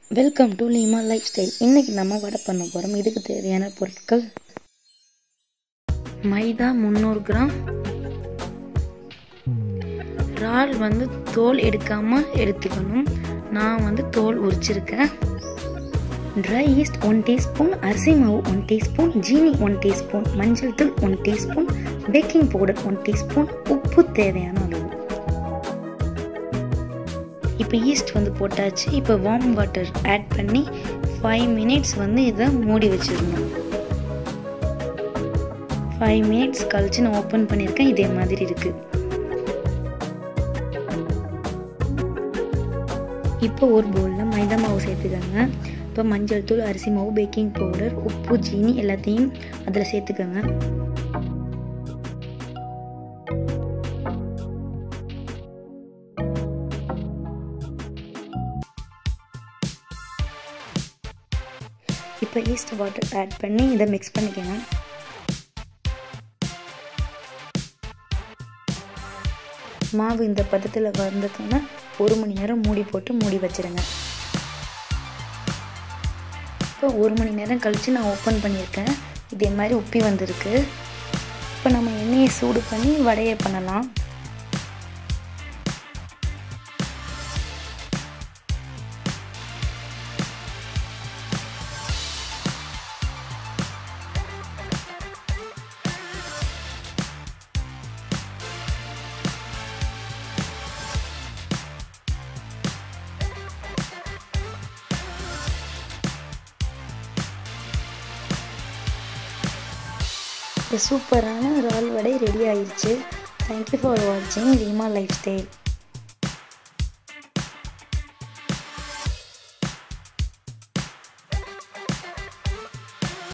welcome to Leema life style இன்றைக்கி நம்ம வடை பண்ண போகிறோம் இதுக்கு தேவையான பொருட்கள் மைதா முந்நூறு கிராம் இறால் வந்து தோல் எடுக்காமல் எடுத்துக்கணும் நான் வந்து தோல் உரிச்சிருக்கேன் ட்ரை ஈஸ்ட் ஒன் டீஸ்பூன் அரிசி மாவு ஒன் டீஸ்பூன் ஜீனி ஒன் டீஸ்பூன் மஞ்சள் தூள் one teaspoon baking powder one teaspoon உப்பு தேவையான அளவு இப்போ ஈஸ்ட் வந்து போட்டாச்சு இப்போ வார்ம் வாட்டர் ஆட் பண்ணி ஃபைவ் மினிட்ஸ் வந்து இதை மூடி வச்சிடணும் ஃபைவ் மினிட்ஸ் கழிச்சு நான் ஓப்பன் பண்ணியிருக்கேன் இதே மாதிரி இருக்குது இப்போ ஒரு பவுலில் மைதா மாவு சேர்த்துக்கோங்க இப்போ மஞ்சள் தூள் அரிசி மாவு பேக்கிங் பவுடர் உப்பு ஜீனி எல்லாத்தையும் அதில் சேர்த்துக்கோங்க இப்போ ஈஸ்ட் வாட்டர் ஆட் பண்ணி இதை மிக்ஸ் பண்ணிக்கோங்க மாவு இந்த பதத்தில் வந்ததுன்னா ஒரு மணி நேரம் மூடி போட்டு மூடி வச்சுருங்க இப்போ ஒரு மணி நேரம் கழித்து நான் ஓப்பன் பண்ணியிருக்கேன் இதே மாதிரி உப்பி வந்திருக்கு இப்போ நம்ம எண்ணெயை சூடு பண்ணி வடையை பண்ணலாம் இப்போ சூப்பரான இறால் வடை ரெடி ஆயிடுச்சு தேங்க்யூ ஃபார் வாட்சிங் ரீமா லைஃப் ஸ்டைல்